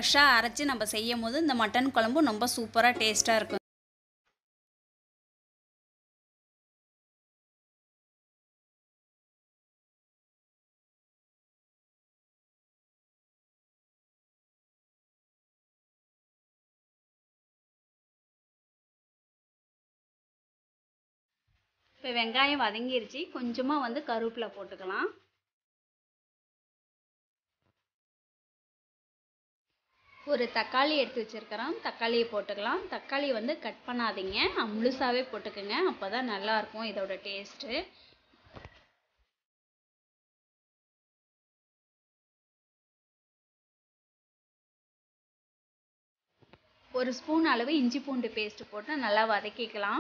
ஃப்ரெஷ்ஷாக அரைச்சி நம்ம செய்யும் போது இந்த மட்டன் குழம்பு ரொம்ப சூப்பராக டேஸ்ட்டாக இருக்கும் இப்போ வெங்காயம் வதங்கிருச்சு கொஞ்சமாக வந்து கருவேப்பிலை போட்டுக்கலாம் ஒரு தக்காளி எடுத்து வச்சுருக்கிறோம் தக்காளியை போட்டுக்கலாம் தக்காளி வந்து கட் பண்ணாதீங்க முழுசாகவே போட்டுக்கோங்க அப்போ தான் நல்லாயிருக்கும் இதோட டேஸ்ட்டு ஒரு ஸ்பூன் அளவு இஞ்சி பூண்டு பேஸ்ட்டு போட்டு நல்லா வதக்கிக்கலாம்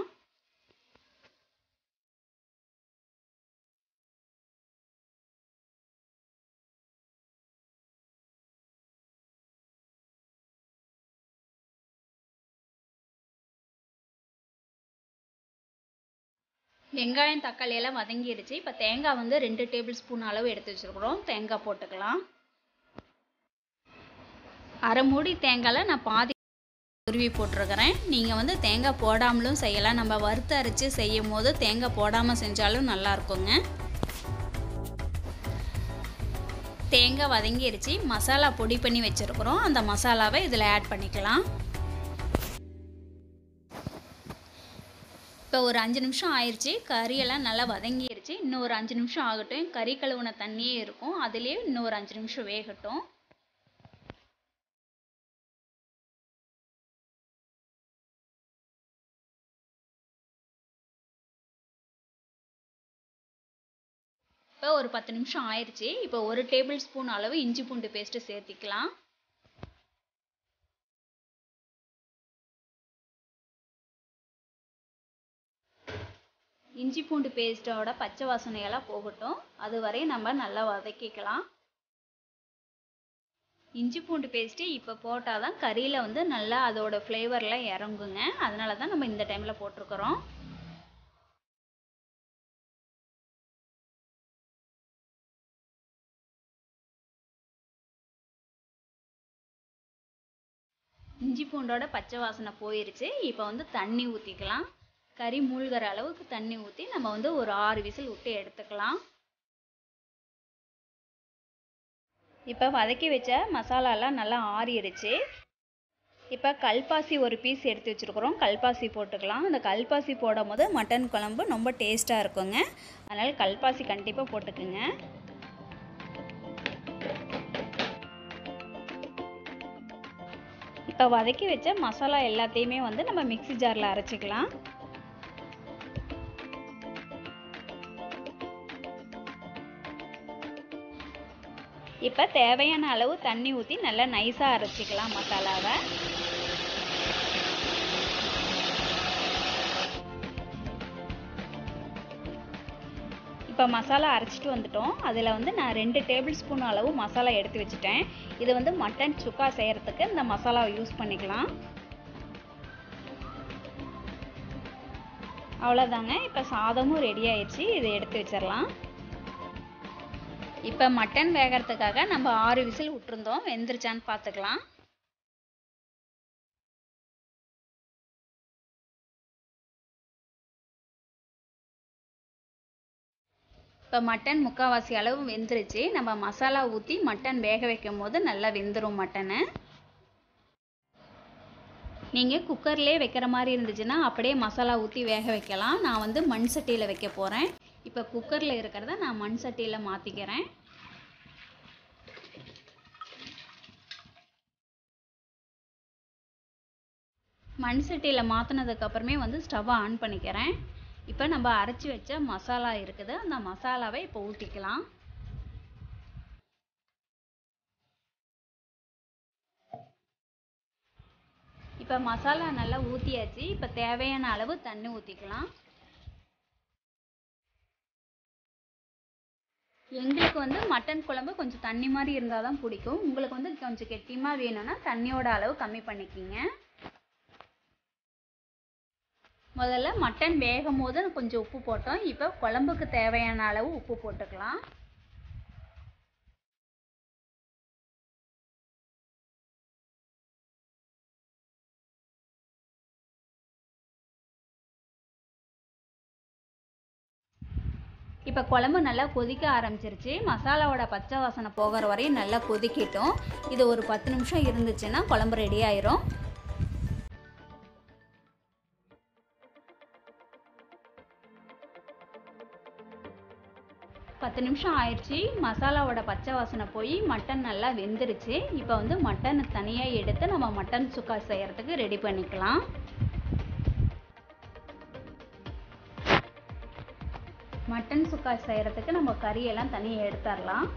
வெங்காயம் தக்காளி எல்லாம் வதங்கிடுச்சு இப்போ தேங்காய் வந்து ரெண்டு டேபிள் ஸ்பூன் அளவு எடுத்து வச்சுருக்குறோம் தேங்காய் போட்டுக்கலாம் அரை மூடி தேங்காயில் நான் பாதி துருவி போட்டிருக்கிறேன் நீங்கள் வந்து தேங்காய் போடாமலும் செய்யலாம் நம்ம வறுத்து அரைச்சி செய்யும் போது தேங்காய் போடாமல் செஞ்சாலும் நல்லா இருக்குங்க தேங்காய் வதங்கிடுச்சு மசாலா பொடி பண்ணி வச்சுருக்குறோம் அந்த மசாலாவை இதில் ஆட் பண்ணிக்கலாம் இப்போ ஒரு அஞ்சு நிமிஷம் ஆயிடுச்சு கறியெல்லாம் நல்லா வதங்கிடுச்சு இன்னும் ஒரு அஞ்சு நிமிஷம் ஆகட்டும் கறி கழுவுன தண்ணியே இருக்கும் அதுலேயே இன்னும் ஒரு அஞ்சு நிமிஷம் வேகட்டும் இப்போ ஒரு பத்து நிமிஷம் ஆயிடுச்சு இப்போ ஒரு டேபிள் ஸ்பூன் அளவு இஞ்சி பூண்டு பேஸ்ட்டு சேர்த்திக்கலாம் இஞ்சி பூண்டு பேஸ்ட்டோட பச்சை வாசனையெல்லாம் போகட்டும் அது வரை நம்ம நல்லா வதக்கிக்கலாம் இஞ்சி பூண்டு பேஸ்ட்டு இப்போ போட்டால் தான் கறியில் வந்து நல்லா அதோட ஃப்ளேவர்லாம் இறங்குங்க அதனால தான் நம்ம இந்த டைமில் போட்டிருக்கிறோம் இஞ்சி பூண்டோட பச்சை வாசனை போயிருச்சு இப்போ வந்து தண்ணி ஊற்றிக்கலாம் கறி மூழ்கிற அளவுக்கு தண்ணி ஊற்றி நம்ம வந்து ஒரு ஆறு விசில் விட்டு எடுத்துக்கலாம் இப்போ வதக்கி வச்ச மசாலாலாம் நல்லா ஆறிடுச்சு இப்போ கல்பாசி ஒரு பீஸ் எடுத்து வச்சுருக்குறோம் கல்பாசி போட்டுக்கலாம் அந்த கல்பாசி போடும் போது மட்டன் குழம்பு ரொம்ப டேஸ்ட்டாக இருக்குங்க அதனால் கல்பாசி கண்டிப்பாக போட்டுக்குங்க இப்போ வதக்கி வச்ச மசாலா எல்லாத்தையுமே வந்து நம்ம மிக்சி ஜாரில் அரைச்சிக்கலாம் இப்போ தேவையான அளவு தண்ணி ஊற்றி நல்லா நைஸாக அரைச்சிக்கலாம் மசாலாவை இப்போ மசாலா அரைச்சிட்டு வந்துட்டோம் அதில் வந்து நான் ரெண்டு டேபிள் ஸ்பூன் அளவு மசாலா எடுத்து வச்சுட்டேன் இது வந்து மட்டன் சுக்கா செய்கிறதுக்கு இந்த மசாலாவை யூஸ் பண்ணிக்கலாம் அவ்வளோதாங்க இப்போ சாதமும் ரெடி ஆயிடுச்சு இதை எடுத்து வச்சிடலாம் இப்போ மட்டன் வேகிறதுக்காக நம்ம ஆறு விசில் விட்டுருந்தோம் வெந்துருச்சான்னு பார்த்துக்கலாம் இப்போ மட்டன் முக்கால்வாசி அளவு வெந்துருச்சு நம்ம மசாலா ஊற்றி மட்டன் வேக வைக்கும் போது நல்லா வெந்துடும் மட்டனை நீங்கள் குக்கர்லேயே வைக்கிற மாதிரி இருந்துச்சுன்னா அப்படியே மசாலா ஊற்றி வேக வைக்கலாம் நான் வந்து மண் சட்டியில் வைக்க போகிறேன் இப்போ குக்கரில் இருக்கிறத நான் மண் சட்டியில் மாற்றிக்கிறேன் மண் சட்டியில் மாற்றினதுக்கப்புறமே வந்து ஸ்டவ்வை ஆன் பண்ணிக்கிறேன் இப்போ நம்ம அரைச்சி வச்ச மசாலா இருக்குது அந்த மசாலாவை இப்போ ஊற்றிக்கலாம் இப்போ மசாலா நல்லா ஊற்றியாச்சு இப்போ தேவையான அளவு தண்ணி ஊற்றிக்கலாம் எங்களுக்கு வந்து மட்டன் குழம்பு கொஞ்சம் தண்ணி மாதிரி இருந்தால் தான் பிடிக்கும் உங்களுக்கு வந்து கொஞ்சம் கெட்டியமாக வேணும்னா தண்ணியோட அளவு கம்மி பண்ணிக்கிங்க முதல்ல மட்டன் வேகும் போது கொஞ்சம் உப்பு போட்டோம் இப்போ குழம்புக்கு தேவையான அளவு உப்பு போட்டுக்கலாம் இப்போ குழம்பு நல்லா கொதிக்க ஆரம்பிச்சிருச்சு மசாலாவோட பச்சை வாசனை போகிற வரையும் நல்லா கொதிக்கட்டும் இது ஒரு பத்து நிமிஷம் இருந்துச்சுன்னா குழம்பு ரெடி ஆயிரும் பத்து நிமிஷம் ஆயிடுச்சு மசாலாவோட பச்சை வாசனை போய் மட்டன் நல்லா வெந்துருச்சு இப்போ வந்து மட்டன் தனியாக எடுத்து நம்ம மட்டன் சுக்கா செய்கிறதுக்கு ரெடி பண்ணிக்கலாம் மட்டன் சுக்கா செய்கிறதுக்கு நம்ம கறியெல்லாம் தனியாக எடுத்துடலாம்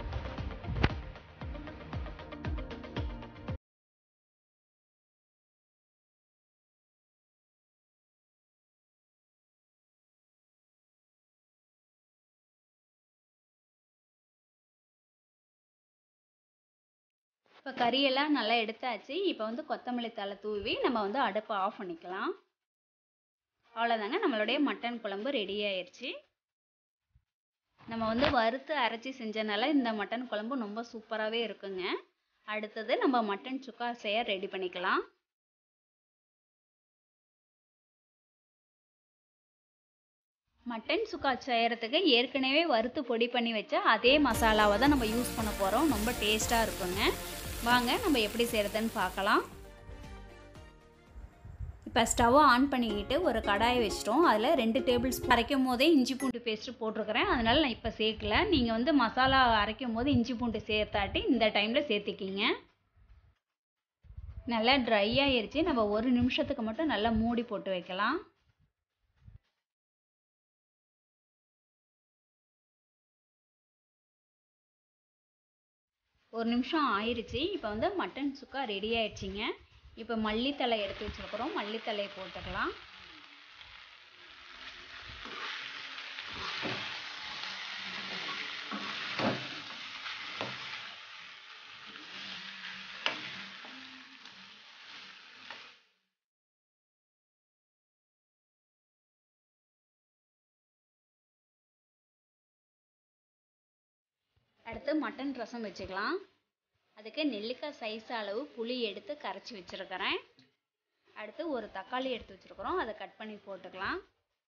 இப்போ கறியெல்லாம் நல்லா எடுத்தாச்சு இப்போ வந்து கொத்தமல்லி தலை தூவி நம்ம வந்து அடுப்பை ஆஃப் பண்ணிக்கலாம் அவ்வளோதாங்க நம்மளுடைய மட்டன் குழம்பு ரெடி ஆயிடுச்சு நம்ம வந்து வறுத்து அரைச்சி செஞ்சனால இந்த மட்டன் குழம்பு ரொம்ப சூப்பராகவே இருக்குங்க அடுத்தது நம்ம மட்டன் சுக்கா செய்ய ரெடி பண்ணிக்கலாம் மட்டன் சுக்கா செய்கிறதுக்கு ஏற்கனவே வறுத்து பொடி பண்ணி வச்ச அதே மசாலாவை தான் நம்ம யூஸ் பண்ண போகிறோம் ரொம்ப டேஸ்ட்டாக இருக்குங்க வாங்க நம்ம எப்படி செய்கிறதுன்னு பார்க்கலாம் இப்போ ஸ்டவ்வை ஆன் பண்ணிக்கிட்டு ஒரு கடாயை வச்சிட்டோம் அதில் ரெண்டு டேபிள் ஸ்பூன் அரைக்கும் போதே இஞ்சி பூண்டு பேஸ்ட்டு போட்டிருக்கிறேன் அதனால் நான் இப்போ சேர்க்கல நீங்கள் வந்து மசாலா அரைக்கும் போது இஞ்சி பூண்டு சேர்த்தாட்டி இந்த டைமில் சேர்த்துக்கிங்க நல்லா ட்ரை ஆயிருச்சு நம்ம ஒரு நிமிஷத்துக்கு மட்டும் நல்லா மூடி போட்டு வைக்கலாம் ஒரு நிமிஷம் ஆயிடுச்சு இப்போ வந்து மட்டன் சுக்கா ரெடி ஆயிடுச்சிங்க இப்போ மல்லித்தலை எடுத்து வச்சுருக்குறோம் மல்லித்தலையை போட்டுக்கலாம் அடுத்து மட்டன் ரசம் வச்சுக்கலாம் அதுக்கு நெல்லிக்காய் சைஸ் அளவு புளி எடுத்து கரைச்சி வச்சுருக்கிறேன் அடுத்து ஒரு தக்காளி எடுத்து வச்சுருக்குறோம் அதை கட் பண்ணி போட்டுக்கலாம்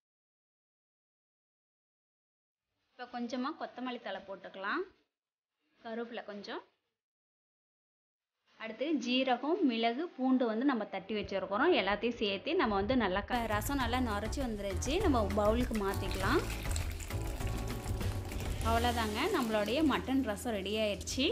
இப்போ கொஞ்சமாக கொத்தமல்லி தலை போட்டுக்கலாம் கருவேப்பிலை கொஞ்சம் அடுத்து ஜீரகம் மிளகு பூண்டு வந்து நம்ம தட்டி வச்சுருக்கிறோம் எல்லாத்தையும் சேர்த்து நம்ம வந்து நல்லா க ரசம் நல்லா நுரைச்சி வந்துருச்சு நம்ம பவுலுக்கு மாற்றிக்கலாம் அவ்வளோதாங்க நம்மளுடைய மட்டன் ரசம் ரெடி ஆயிடுச்சு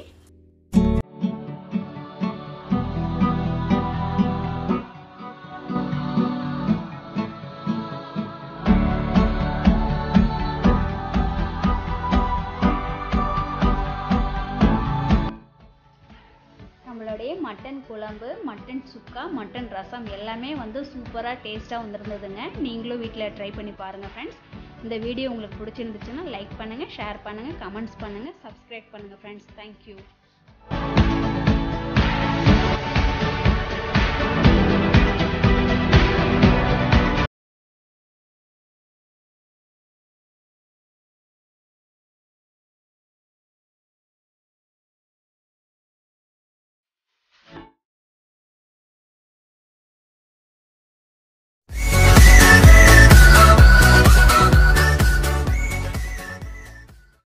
நம்மளுடைய மட்டன் குழம்பு மட்டன் சுக்கா மட்டன் ரசம் எல்லாமே வந்து சூப்பராக டேஸ்ட்டாக வந்திருந்ததுங்க நீங்களும் வீட்டில் ட்ரை பண்ணி பாருங்கள் ஃப்ரெண்ட்ஸ் இந்த வீடியோ உங்களுக்கு பிடிச்சிருந்துச்சுன்னா லைக் பண்ணுங்கள் ஷேர் பண்ணுங்கள் கமெண்ட்ஸ் பண்ணுங்கள் சப்ஸ்கிரைப் பண்ணுங்கள் ஃப்ரெண்ட்ஸ் தேங்க்யூ